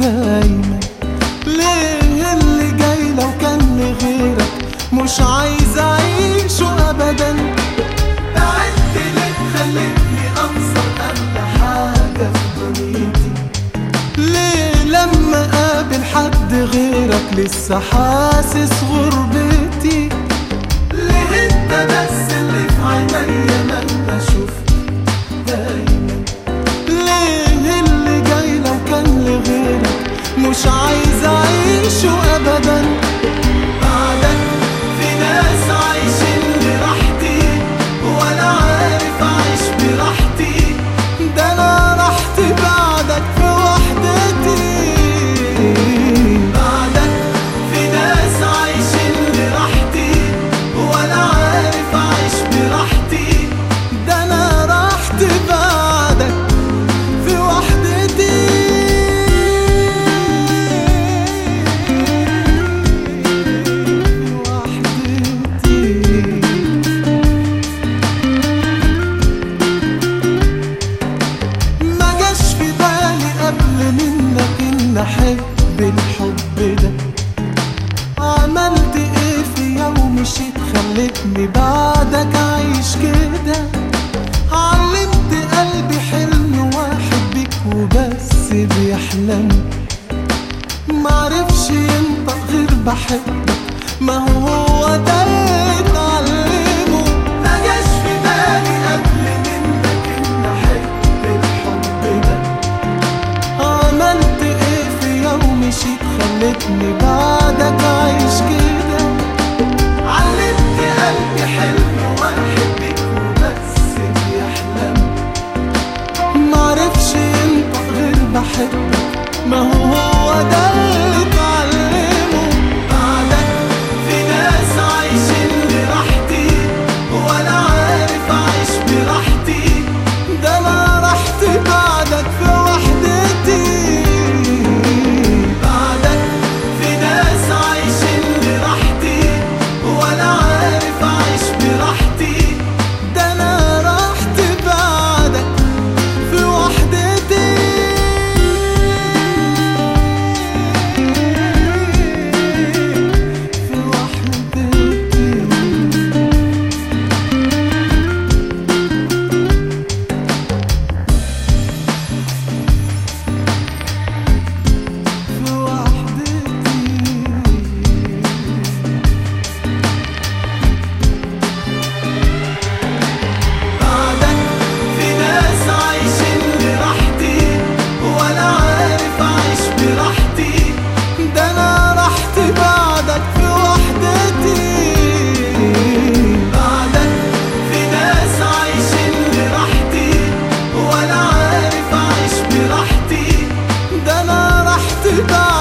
دايما ليه اللي جاي لو كان لغيرك مش عايز اعيشه ابدا بعدت ليه خلتني انسى اغلى حاجه في دنيتي ليه لما قابل حد غيرك لسه حاسس غربتي ليه انت بس اللي في عينيا لما اشوفك دايما ليه اللي جاي لو كان لغيرك مش عايز اعيشه ابدا بعدك في ناس عايشين لراحتي وانا عارف اعيش براحتي ده انا راحتي بعدك في وحدتي بعدك في ناس عايشين لراحتي وانا عارف اعيش براحتي ده انا راحتي بعدك في وحدتي وحدتي ما جاش في بالي قبل منك ان احب الحب ده عملت ايه في يوم مشيت خلتني بعدك عايش كده علمت قلبي حلم واحد بيك وبس بيحلم معرفش ينطق غير بحبك ما هو ده اللي اتعلمه ما جاش في بالي قبل منك ان احب الحب ده عملت ايه في يوم مشيت خلتني بعدك عايش كده علمت قلبي حلم واحد بيك وبس بيحلم معرفش ينطق غير بحبك ما هو ده اللي اتعلمه بعدك في ناس عايشين لراحتي وانا عارف اعيش براحتي ده انا راحتي بعدك في وحدتي بعدك في ناس عايشين لراحتي وانا عارف اعيش براحتي ده انا راحتي بعدك في وحدتي في وحدتي في وحدتي بعدك في ناس عايشين لراحتي وانا عارف اعيش براحتي ده انا راحتي بعدك في وحدتي بعدك في ناس عايشين لراحتي وانا عارف اعيش براحتي ده انا راحتي بعدك